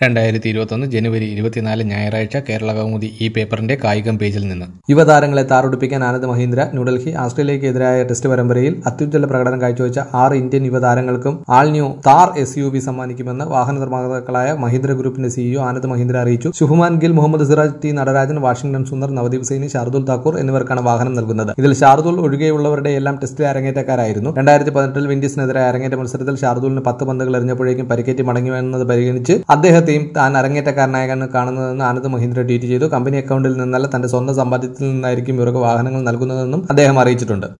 രണ്ടായിരത്തി ഇരുപത്തൊന്ന് ജനുവരി ഇരുപത്തിനാല് ഞായറാഴ്ച കേരള കൗമുദി ഈ പേപ്പറിന്റെ കായികം പേജിൽ നിന്ന് യുവതാരങ്ങളെ താറൊടുപ്പിക്കാൻ ആനന്ദ് മഹീന്ദ്ര ന്യൂഡൽഹി ആസ്ട്രേലിയക്കെതിരായ ടെസ്റ്റ് പരമ്പരയിൽ അത്യുജ്വല പ്രകടനം കാഴ്ചവെച്ച ആറ് ഇന്ത്യൻ യുവതാരങ്ങൾക്കും all new Thar S U V സമ്മാനിക്കുമെന്ന് വാഹന നിർമ്മാതാക്കളായ മഹീന്ദ്ര ഗ്രൂപ്പിന്റെ സിഇഒ ആനന്ദ് മഹീന്ദ്ര അറിയിച്ചു ശുഭമാൻ ഗിൽ മുഹമ്മദ് സിറാജ് ടി നടരാജൻ വാഷിംഗ്ടൺ സുന്ദർ നവദീപ് സൈനി ഷാർദുൽ താക്കൂർ എന്നിവർക്കാണ് വാഹനം നൽകുന്നത് ഇതിൽ ഷാർദുൽ ഒഴികെയുള്ളവരുടെ എല്ലാം ടെസ്റ്റിലെ അരങ്ങേറ്റക്കാരായിരുന്നു രണ്ടായിരത്തി പതിനെട്ടിൽ വിൻഡീസിനെതിരെ അരങ്ങേറ്റ മത്സരത്തിൽ ഷാർദുലിന് പത്ത് പന്തുകൾ എറിഞ്ഞപ്പോഴേക്കും പരിക്കേറ്റ് മടങ്ങി വന്നത് പരിഗണിച്ച് അദ്ദേഹത്തെയും താൻ അരങ്ങേറ്റക്കാരനായാണ് കാണുന്നതെന്ന് ആനന്ദ് മഹീന്ദ്ര ട്വീറ്റ് ചെയ്തു കമ്പനി അക്കൗണ്ടിൽ നിന്നല്ല തന്റെ സ്വന്തം സമ്പാദ്യത്തിൽ നിന്നായിരിക്കും ഇവർക്ക് വാഹനങ്ങൾ നൽകുന്നതെന്നും അദ്ദേഹം അറിയിച്ചിട്ടുണ്ട്